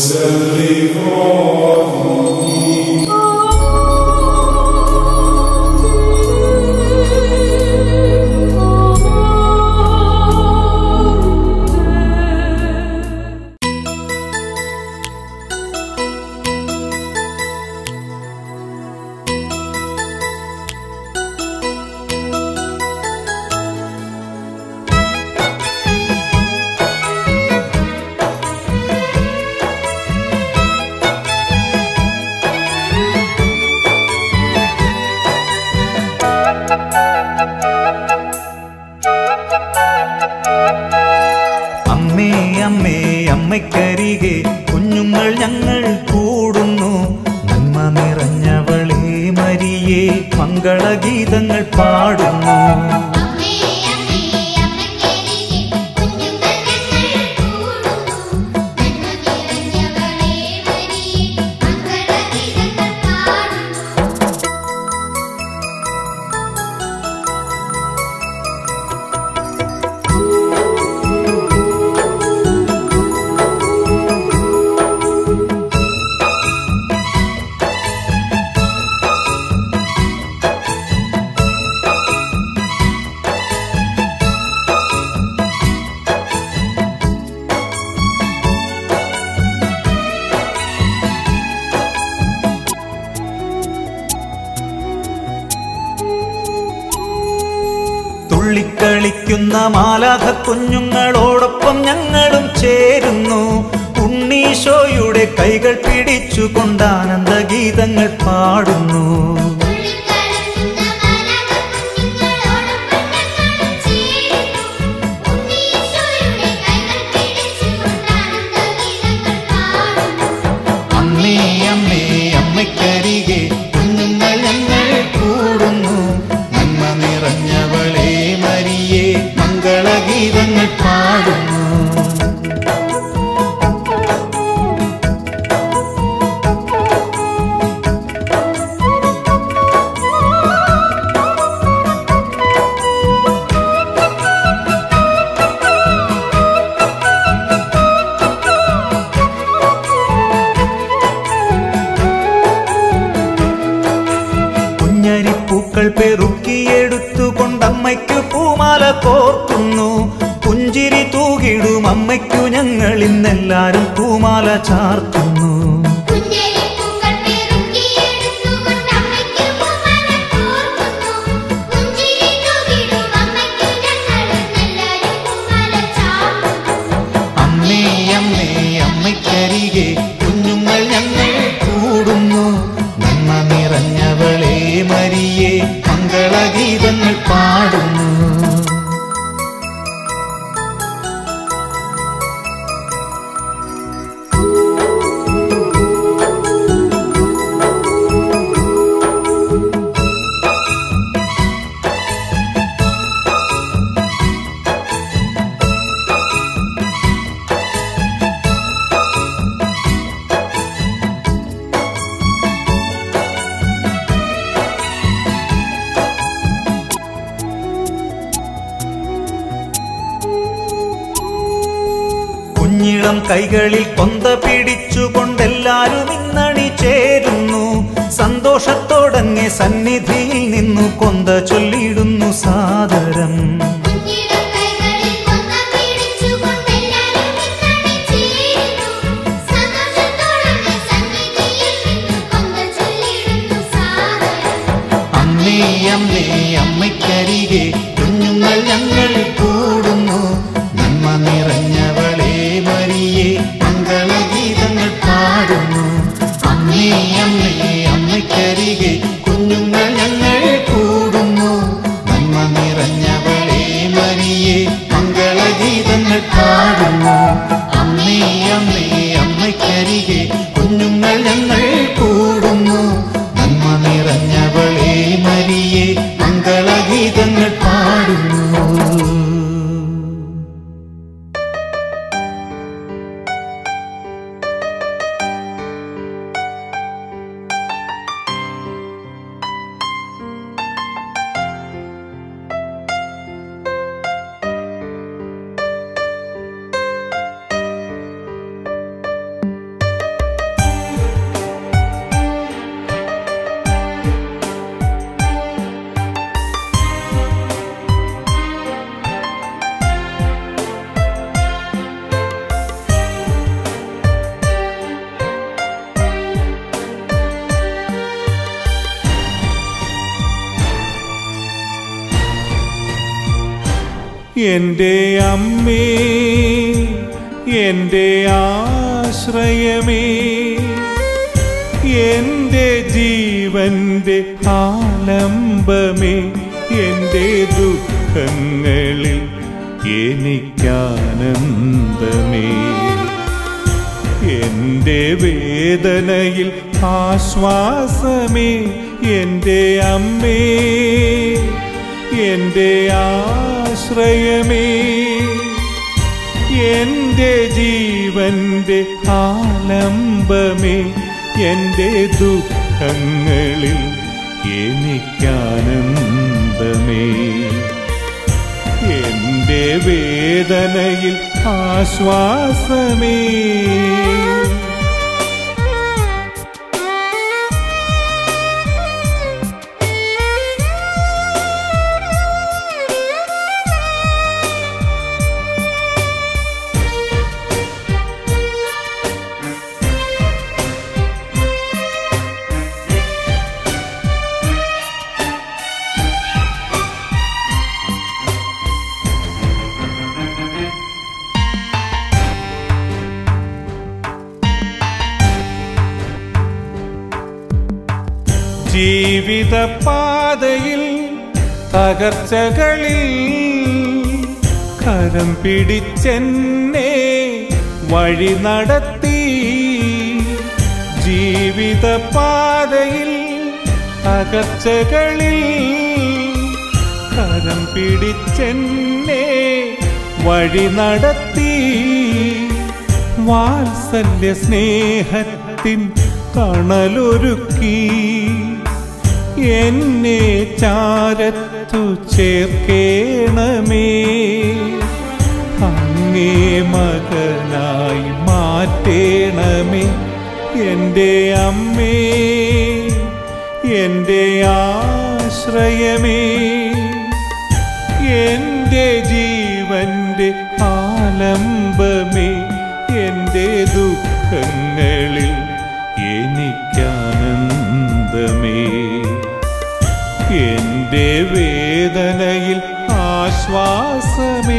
അമ്മേ അമ്മേ അമ്മയ്ക്കരികെ കുഞ്ഞുങ്ങൾ ഞങ്ങൾ കൂടുന്നു നന്മ നിറഞ്ഞവളേ മരിയേ മംഗളഗീതങ്ങൾ പാടുന്നു അമ്മേ അമ്മേ അമ്മക്കരികെ കുഞ്ഞുങ്ങൾ ഞങ്ങൾ കൂടുന്നു നന്മ നിറഞ്ഞവളേ മരിയേ മംഗളഗീതങ്ങൾ പാടുന്നു തുള്ളിക്കളിക്കുന്ന മാലാഖ കുഞ്ഞുങ്ങളോടൊപ്പം ഞങ്ങളും ചേരുന്നു ഉണ്ണീശോയുടെ കൈകൾ പിടിച്ചുകൊണ്ട് ആനന്ദഗീതങ്ങൾ പാടുന്നു തുള്ളിക്കളിക്കുന്ന മാലാഖ കുഞ്ഞുങ്ങളോടൊപ്പം ഞങ്ങളും ചേരുന്നു ഉണ്ണീശോയുടെ കൈകൾ പിടിച്ചുകൊണ്ട് ആനന്ദഗീതങ്ങൾ പാടുന്നു അമ്മേ അമ്മേ അമ്മയ്ക്കരികെ കുഞ്ഞുങ്ങൾ ഞങ്ങൾ കൂടുന്നു നന്മ നിറഞ്ഞവളേ മരിയേ മംഗളഗീതങ്ങൾ പാടുന്നു കുഞ്ഞരിപ്പൂക്കൾ പെറുക്കിയെടുത്തുകൊണ്ടമ്മയ്ക്കു പൂമാല കോർക്കുന്നു പുഞ്ചിരി തൂകിടും അമ്മയ്ക്കു ഞങ്ങൾ ഇന്നെല്ലാരും പൂമാല ചാർത്തുന്നു കുഞ്ഞരിപ്പൂക്കൾ പെറുക്കിയെടുത്തുകൊണ്ട് അമ്മയ്ക്ക് പൂമാല കോർക്കുന്നു. പുഞ്ചിരി തൂകിടും അമ്മയ്ക്ക് ഞങ്ങളെല്ലാവരും പൂമാല ചാർത്തുന്നു. അമ്മേ അമ്മേ അമ്മയ്ക്കരികെ കുഞ്ഞുങ്ങൾ ഞങ്ങൾ കൂടുന്നു നന്മ നിറഞ്ഞവളേ മരിയേ മംഗളഗീതങ്ങൾ പാടുന്നു കുഞ്ഞിളം കൈകളിൽ കൊന്ത പിടിച്ചുകൊണ്ടെല്ലാരും ഇന്നണി ചേരുന്നു സന്തോഷത്തോടങ്ങെ സന്നിധിയിൽ നിന്നു കൊന്ത ചൊല്ലിടുന്നു സാദരം കുഞ്ഞിടം കൈകളിൽ കൊന്ന പിടിച്ചുകൊണ്ടെല്ലാവരും ഇന്നണി ചേരുന്നു. സന്തോഷത്തോടെ സന്നിധിയിൽ നിന്ന് കൊന്ന ചൊല്ലിടുന്നു സാദരം. അമ്മേ അമ്മേ അമ്മയ്ക്കരികെ കുഞ്ഞുങ്ങൾ ഞങ്ങൾ കൂടുന്നു നന്മ നിറഞ്ഞവളേ മരിയേ മംഗളഗീതങ്ങൾ പാടുന്നു അമ്മേ അമ്മേ അമ്മയ്ക്കരികെ കുഞ്ഞുങ്ങൾ ഞങ്ങൾ കൂടുന്നു നന്മ നിറഞ്ഞവളേ എൻ്റെ അമ്മേ എൻ്റെ ആശ്രയമേ എൻ്റെ ജീവന്റെ ആലംബമേ എൻ്റെ ദുഃഖങ്ങളിൽ എനിക്കാനന്ദമേ എൻ്റെ വേദനയിൽ ആശ്വാസമേ എൻ്റെ അമ്മേ എൻ്റെ ആശ്രയമേ എൻ്റെ ജീവന്റെ ആലംബമേ എൻ്റെ ദുഃഖങ്ങളിൽ എനിക്കാനന്ദമേ എൻ്റെ വേദനയിൽ ആശ്വാസമേ ജീവിത പാതയിൽ തകർച്ചകളിൽ കരം പിടിച്ചെന്നെ വഴി നടത്തി ജീവിത പാതയിൽ തകർച്ചകളിൽ കരം പിടിച്ചെന്നെ വഴി നടത്തി വാത്സല്യ സ്നേഹത്തിൻ തണലൊരുക്കി എന്നെ ചാരത്തു ചേർക്കേണമേ അങ്ങേ മകനായി മാറ്റേണമേ എൻ്റെ അമ്മേ എൻ്റെ ആശ്രയമേ എൻ്റെ ജീവന്റെ ആലംബമേ എൻ്റെ ദുഃഖങ്ങളിൽ എനിക്കാനന്ദമേ എൻ്റെ വേദനയിൽ ആശ്വാസമേ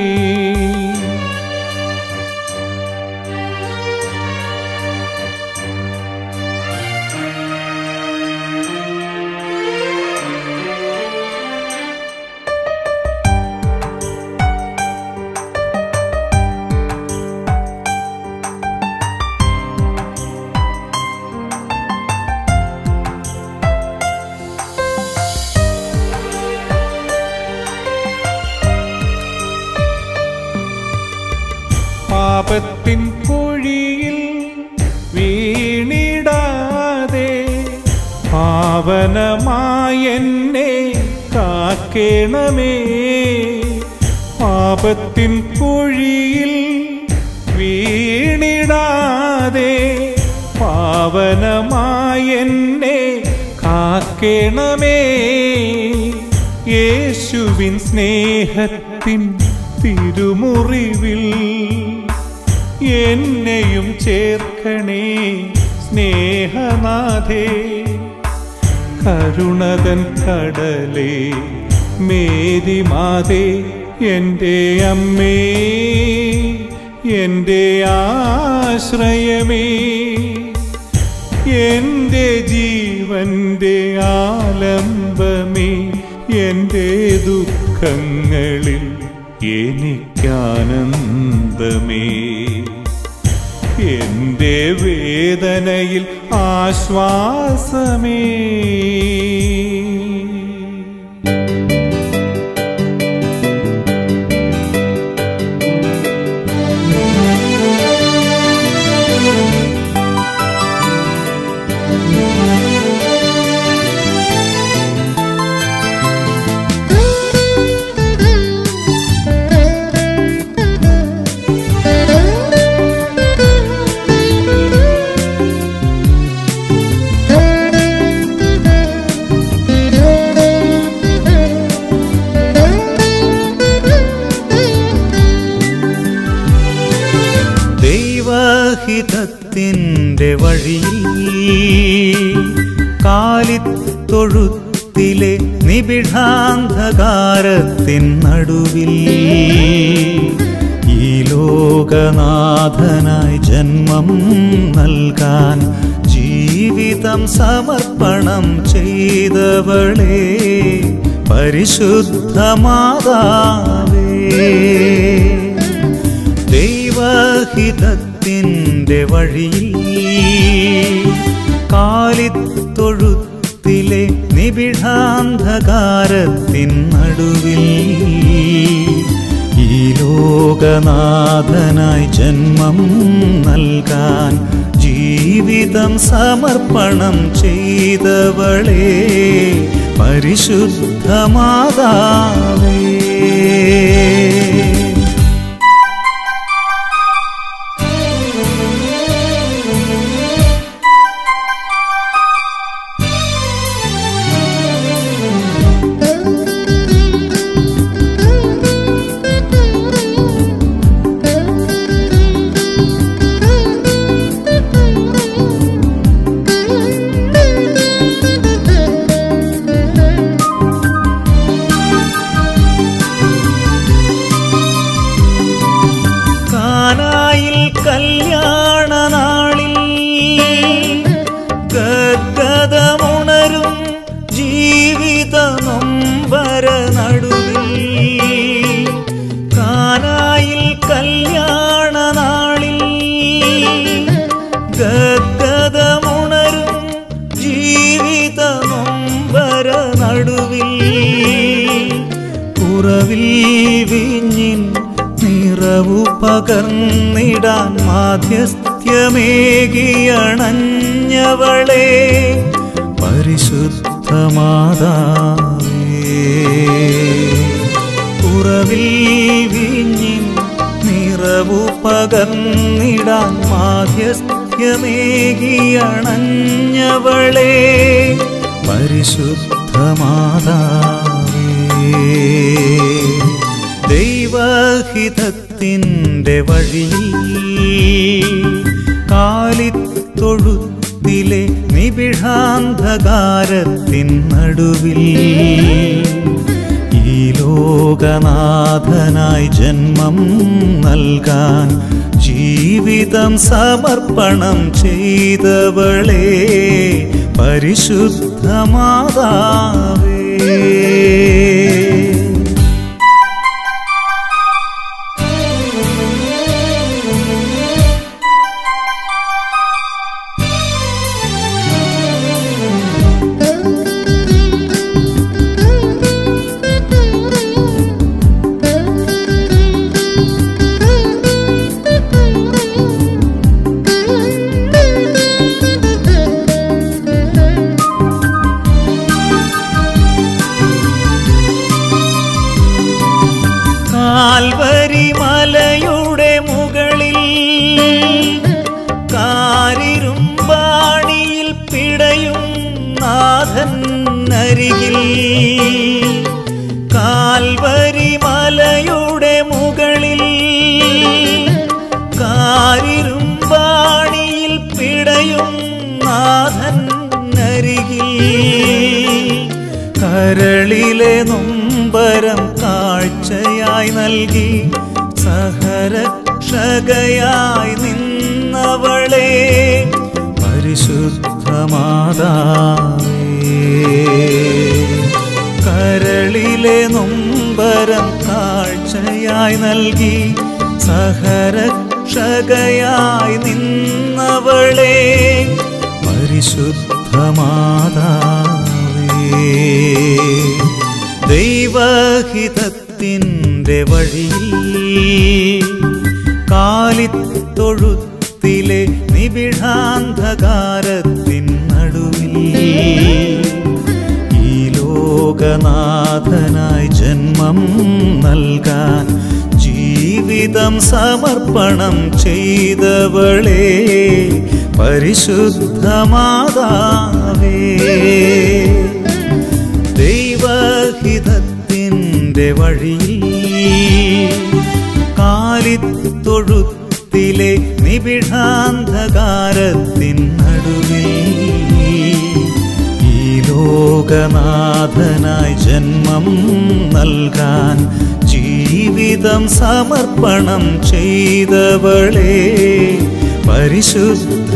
പാപത്തിൻ കുഴിയിൽ വീണിടാതെ പാവനമായെന്നെ കാക്കേണമേ പാപത്തിൻ കുഴിയിൽ വീണിടാതെ പാവനമായെന്നെ കാക്കേണമേ യേശുവിൻ സ്നേഹത്തിൻ തിരുമുറിവിൽ എന്നെയും ചേർക്കണേ സ്നേഹനാഥേ കരുണതൻ കടലേ മേരിമാതേ എൻ്റെ അമ്മേ എൻ്റെ ആശ്രയമേ എൻ്റെ ജീവന്റെ ആലംബമേ എൻ്റെ ദുഃഖങ്ങളിൽ എനിക്കാനന്ദമേ എൻ്റെ വേദനയിൽ ആശ്വാസമേ ദൈവഹിതത്തിൻ്റെ വഴിയിൽ കാലിത്തൊഴുത്തിൽ തൊഴുത്തിലെ നിബിഡാന്ധകാരത്തിൻ നടുവിൽ ഈ ലോകനാഥനായി ജന്മം നൽകാൻ ജീവിതം സമർപ്പണം ചെയ്തവളെ പരിശുദ്ധ മാതാവേ ദൈവഹിതത്തിൻ്റെ വഴിയിൽ കാലിത്തൊഴുത്തിലെ നിബിഡാന്ധകാരത്തിൻ നടുവിൽ ഈ ലോകനാഥനായി ജന്മം നൽകാൻ ജീവിതം സമർപ്പണം ചെയ്തവളെ പരിശുദ്ധ മാതാവേ കാനായിൽ കല്യാണ നാളിൽ ഗദ്ഗതമുണരും ജീവിത നൊമ്പര നടുവിൽ കാനായിൽ കല്യാണ നാളിൽ ഗദ്ഗതമുണരും ജീവിത നൊമ്പര നടുവിൽ കുറവിൽ വിഞ്ഞിൻ നിറവു പകർന്നിടാൻ മാധ്യസ്ഥ്യമേകിയണഞ്ഞവളെ പരിശുദ്ധ മാതാവേ കുറവിൽ വിഞ്ഞിൻ നിറവു പകർന്നിടാൻ മാധ്യസ്ഥ്യമേകിയണഞ്ഞവളെ പരിശുദ്ധ മാതാവേ ദൈവഹിതത്തിൻ്റെ വഴിയിൽ കാലിത്തൊഴുത്തിലെ നിബിഡാന്ധകാരത്തിൻ നടുവിൽ ഈ ലോകനാഥനായി ജന്മം നൽകാൻ ജീവിതം സമർപ്പണം ചെയ്തവളെ പരിശുദ്ധ മാതാവേ കാൽവരി മലയുടെ മുകളിൽ കാരിരുമ്പാണിയിൽ പിടയും നാഥൻ അരികിൽ കാൽവരി മലയുടെ മുകളിൽ കാരിരുമ്പാണിയിൽ പിടയും നാഥൻ അരികിൽ കരളിലെ നൊമ്പരം കാഴ്ചയായി നൽകി സഹരക്ഷകയായി നിന്നവളെ പരിശുദ്ധ മാതാവേ കരളിലെ നൊമ്പരം കാഴ്ചയായി നൽകി സഹരക്ഷകയായി നിന്നവളെ പരിശുദ്ധ മാതാവേ ദൈവഹിതത്തിൻ്റെ വഴിയിൽ കാലിത്തൊഴുത്തിലെ നിബിഡാന്ധകാരത്തിൻ നടുവിൽ ഈ ലോകനാഥനായി ജന്മം നൽകാൻ ജീവിതം സമർപ്പണം ചെയ്തവളെ പരിശുദ്ധ മാതാവേ ദൈവഹിതത്തിൻ്റെ വഴിയിൽ കാലിത്തൊഴുത്തിലെ നിബിഡാന്ധകാരത്തിൻ നടുവിൽ ഈ ലോക ലോകനാഥനായി ജന്മം നൽകാൻ ജീവിതം സമർപ്പണം ചെയ്തവളെ പരിശുദ്ധ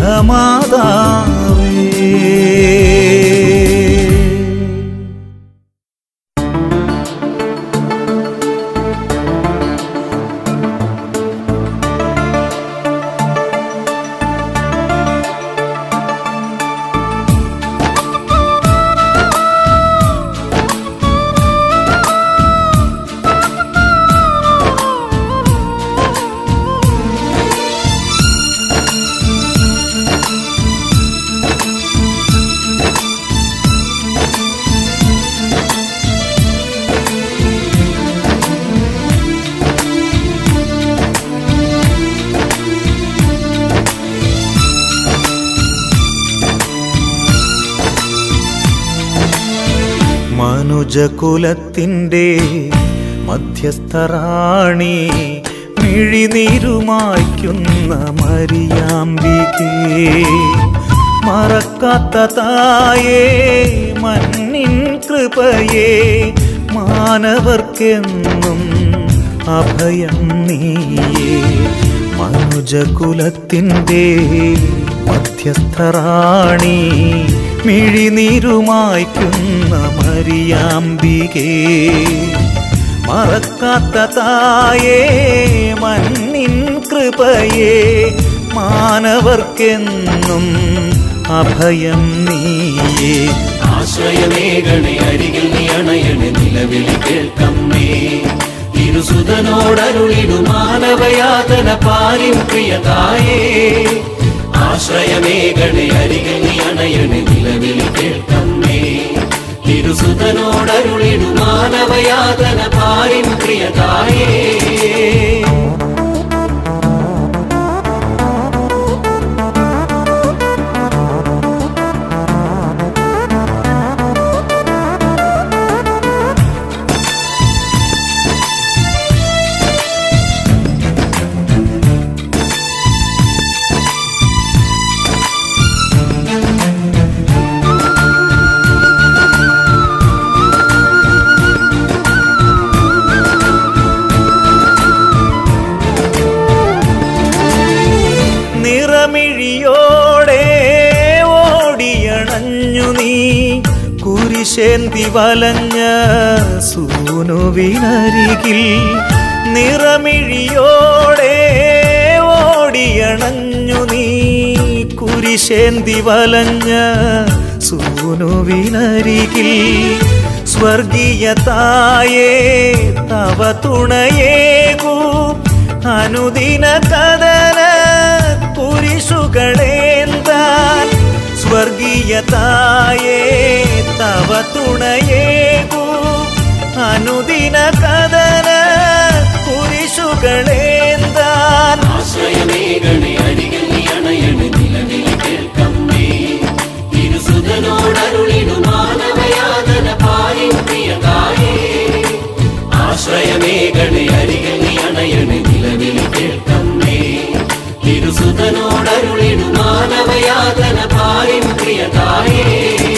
മാതാവേ മനുജകുലത്തിൻ്റെ മധ്യസ്ഥറാണി മിഴിനീരുമായ്ക്കുന്ന മരിയാമ്പികേ മറക്കാത്ത തായേ മണ്ണിൻ കൃപയേ മാനവർക്കെന്നും അഭയം നീയേ മനുജകുലത്തിൻ്റെ മധ്യസ്ഥറാണി മിഴിനീരുമായ്ക്കുന്ന മരിയാമ്പികേ മറക്കാത്ത തായേ മണ്ണിൻ കൃപയേ മാനവർക്കെന്നും അഭയം നീയേ ആശ്രയമേകണേ അരികിൽ നീ അണയണേ നിലവിളി കേൾക്കമ്മേ തിരുസുതനോടരുളിടു മാനവയാതന പാരിൻ പ്രിയതായേ ആശ്രയമേകണേ അരികിൽ നീ അണയണേ നിലവിളി കേൾക്കമ്മേ തിരുസുതനോടരുളിടു മാനവയാതന പാരിൻ പ്രിയതായേ നിറമിഴിയോടെ ഓടിയണഞ്ഞു നീ കുരിശേന്തി വലഞ്ഞ സൂനുവിനരികിൽ നിറമിഴിയോടെ ഓടിയണഞ്ഞു നീ കുരിശേന്തി വലഞ്ഞ സൂനുവിനരികിൽ സ്വർഗീയ തായേ തവ തുണയേകൂ അനുദിന കഥന കുരിശുകളേന്താൻ സ്വർഗീയ തായേ തവ തുണയേകൂ അനുദിന കഥന കുരിശുകളേന്താൻ ആശ്രയമേകണേ അരികിൽ നീ അണയണേ നിലവിളി കേൾക്കമ്മേ തിരുസുതനോടരുളിടു മാനവയാതന പാരിൻ പ്രിയതായേ ആശ്രയമേകണേ അരികിൽ നീ അണയണേ നിലവിളി കേൾക്കമ്മേ തിരുസുതനോടരുളിടു മാനവയാതന പാരിൻ പ്രിയതായേ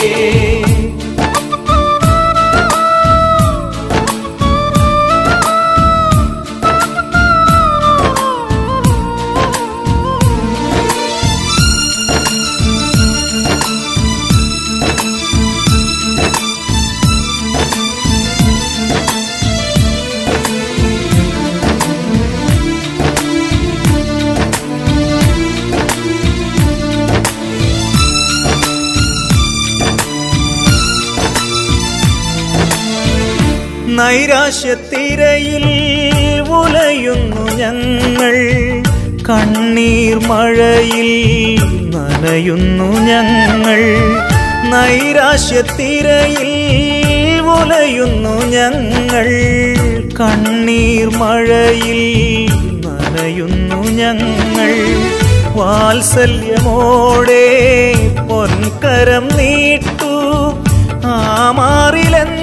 നൈരാശ്യത്തിരയിൽ ഉലയുന്നു ഞങ്ങൾ കണ്ണീർ മഴയിൽ നനയുന്നു ഞങ്ങൾ നൈരാശ്യത്തിരയിൽ ഉലയുന്നു ഞങ്ങൾ കണ്ണീർ മഴയിൽ നനയുന്നു ഞങ്ങൾ വാത്സല്യമോടെ പൊൻകരം നീട്ടു ആമാറിലെന്നും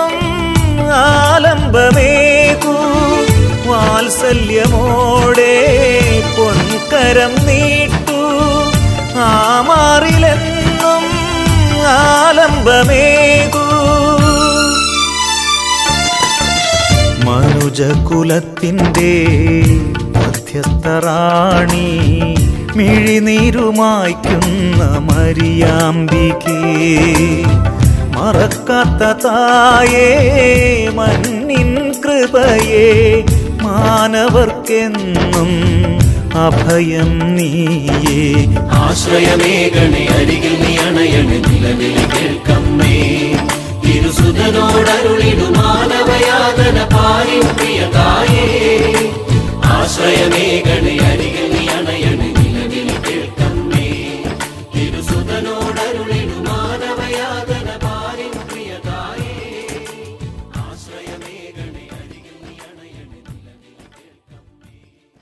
ആലംബമേകൂ വാത്സല്യമോടെ പൊൻകരം നീട്ടു ആമാറിലെന്നും ആലംബമേ മനുജകുലത്തിൻ്റെ മധ്യസ്ഥറാണി മിഴിനീരുമായ്ക്കുന്ന മരിയാമ്പികേ മറക്കാത്ത തായേ മണ്ണിൻ കൃപയേ മാനവർക്കെന്നും അഭയം നീയേ ആശ്രയമേകണേ അരികിൽ നീ അണയണേ നിലവിൽ കേൾക്കമ്മേ തിരുസുതനോടരുളിടു മാനവയാതന പാലിൻ പ്രിയ തായേ ആശ്രയമേകണേ അരികിൽ നീ അണയണേ നിലവിൽ കേൾക്കമ്മേ തിരുസുതനോടരുളിടു മാനവയാതന പാലിൻ പ്രിയ തായേ ആശ്രയമേകണേ അരികിൽ നീ അണയണേ നിലവിൽ കേൾക്കമ്മേ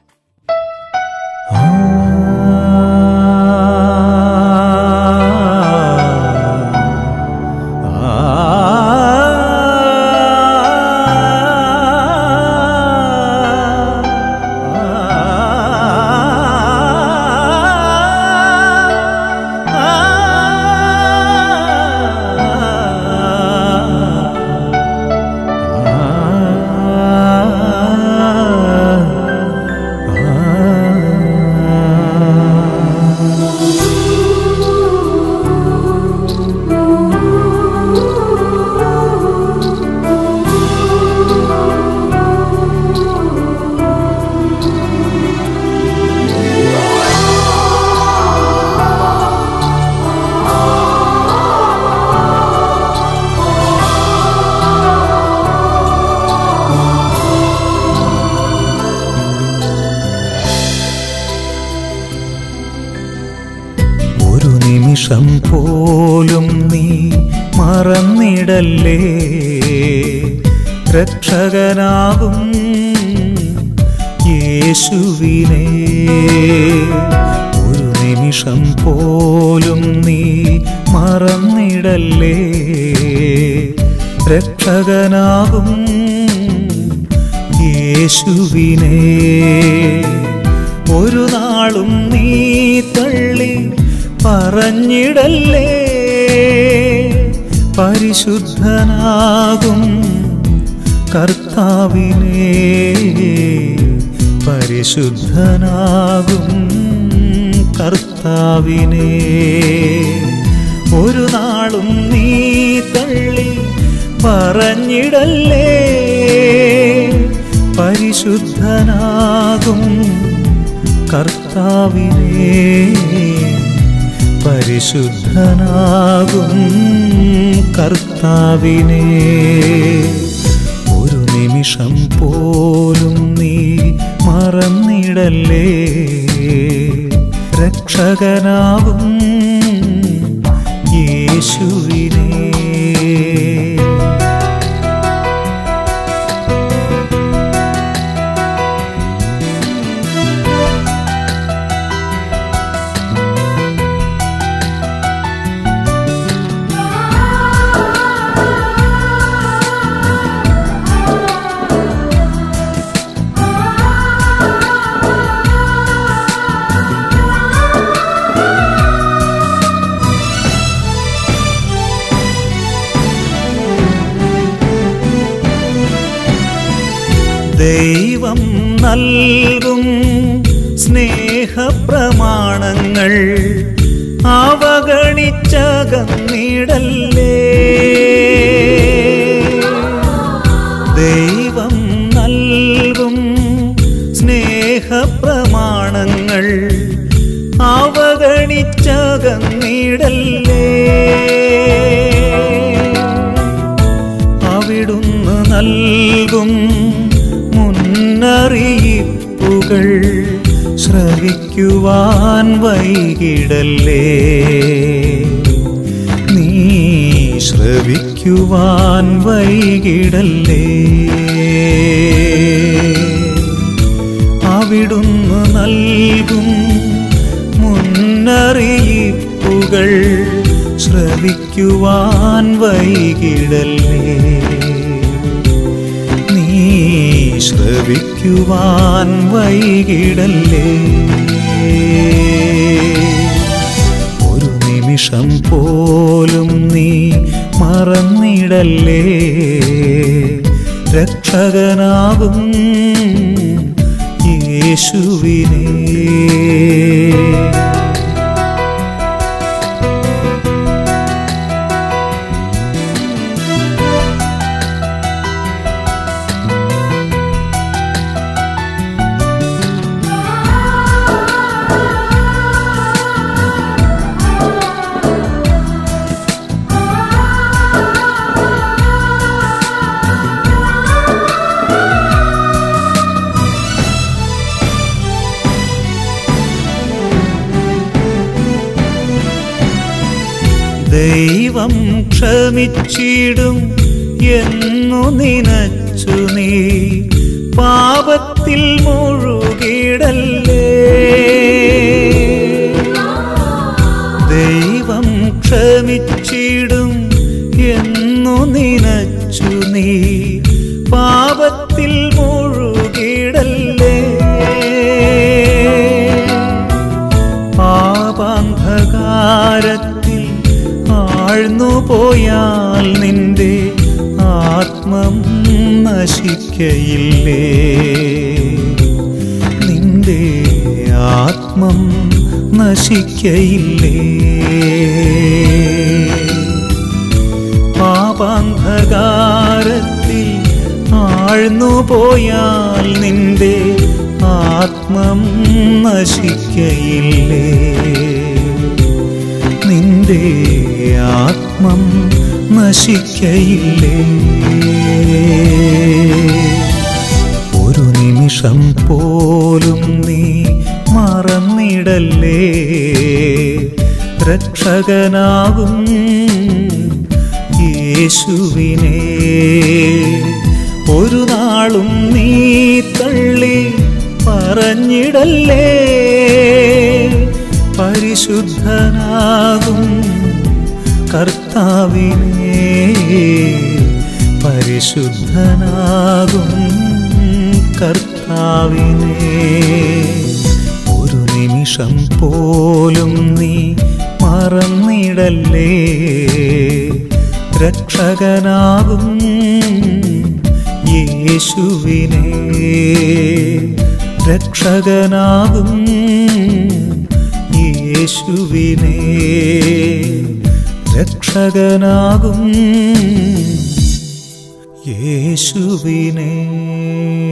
ഒരു നിമിഷം പോലും നീ മറന്നിടല്ലേ രക്ഷകനാകും യേശുവിനെ ഒരു നിമിഷം പോലും നീ മറന്നിടല്ലേ രക്ഷകനാകും യേശുവിനെ ഒരു നാളും നീ തള്ളി പറഞ്ഞിടല്ലേ പരിശുദ്ധനാകും കർത്താവിനെ പരിശുദ്ധനാകും കർത്താവിനെ ഒരു നാളും നീ തള്ളി പറഞ്ഞിടല്ലേ പരിശുദ്ധനാകും കർത്താവിനെ പരിശുദ്ധനാകും കർത്താവിനെ ഒരു നിമിഷം പോലും നീ മറന്നിടല്ലേ രക്ഷകനാകും യേശുവിനെ ദൈവം നൽകും സ്നേഹപ്രമാണങ്ങൾ അവഗണിച്ചകന്നിടല്ലേ ദൈവം നൽകും സ്നേഹപ്രമാണങ്ങൾ അവഗണിച്ചകന്നിടല്ലേ അവിടുന്ന് നൽകും മുന്നറിയിപ്പുകൾ ശ്രവിക്കുവാൻ വൈകിടല്ലേ നീ ശ്രവിക്കുവാൻ വൈകിടല്ലേ അവിടുന്ന് നൽകും മുന്നറിയിപ്പുകൾ ശ്രവിക്കുവാൻ വൈകിടല്ലേ നീ ശ്രവിക്കുവാൻ വൈകിടല്ലേ ഒരു നിമിഷം പോലും നീ മറന്നിടല്ലേ രക്ഷകനാകും യേശുവിനെ ദൈവം ക്ഷമിച്ചിടും എന്നു നിനച്ചു നീ പാപത്തിൽ മുഴുകിടല്ലേ ദൈവം ക്ഷമിച്ചിടും എന്നു നിനച്ചു നീ പാപത്തിൽ മുഴുകിടല്ലേ പാപാന്ധകാരത്തിൽ ആഴ്ന്നു പോയാൽ നിന്റെ ആത്മം നശിക്കയില്ലേ നിന്റെ ആത്മം നശിക്കയില്ലേ പാപാന്ധകാരത്തിൽ ആഴ്ന്നു പോയാൽ നിന്റെ ആത്മം നശിക്കയില്ലേ നിന്റെ ആത്മം നശിക്കയില്ലേ ഒരു നിമിഷം പോലും നീ മറന്നിടല്ലേ രക്ഷകനാകും യേശുവിനെ ഒരു നാളും നീ തള്ളി പറഞ്ഞിടല്ലേ പരിശുദ്ധനാകും കർത്താവിനെ പരിശുദ്ധനാകും കർത്താവിനെ ഒരു നിമിഷം പോലും നീ മറന്നിടല്ലേ രക്ഷകനാകും യേശുവിനെ രക്ഷകനാകും യേശുവിനെ രക്ഷകനാകും യേശുവിനെ